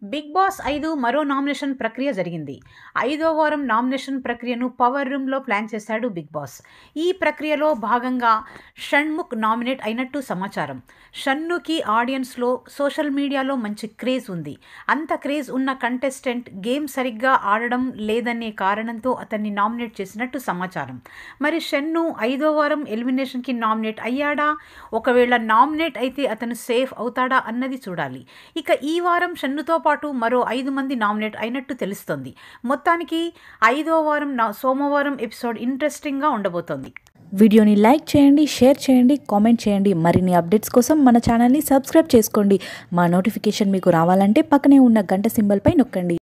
big boss ఐదు మరో nomination ప్రక్రియ జరిగింది ఐదో వారం నామినేషన్ ప్రక్రియను పవర్ రూమ్లో ప్లాన్ చేశాడు బిగ్ బాస్ ఈ ప్రక్రియలో భాగంగా షణ్ముఖ్ నామినేట్ అయినట్టు సమాచారం షన్నుకి ఆడియన్స్లో సోషల్ మీడియాలో మంచి క్రేజ్ ఉంది అంత క్రేజ్ ఉన్న కంటెస్టెంట్ గేమ్ సరిగ్గా ఆడడం లేదనే కారణంతో అతన్ని నామినేట్ చేసినట్టు సమాచారం మరి షన్ను ఐదో వారం ఎలిమినేషన్కి నామినేట్ అయ్యాడా ఒకవేళ నామినేట్ అయితే అతను సేఫ్ అవుతాడా అన్నది చూడాలి ఇక ఈ వారం షన్నుతో పాటు మరో ఐదు మంది నామినేట్ అయినట్టు తెలుస్తోంది మొత్తానికి ఐదో వారం నా సోమవారం ఎపిసోడ్ ఇంట్రెస్టింగ్గా ఉండబోతోంది వీడియోని లైక్ చేయండి షేర్ చేయండి కామెంట్ చేయండి మరిన్ని అప్డేట్స్ కోసం మన ఛానల్ని సబ్స్క్రైబ్ చేసుకోండి మా నోటిఫికేషన్ మీకు రావాలంటే పక్కనే ఉన్న గంట సింబల్పై నొక్కండి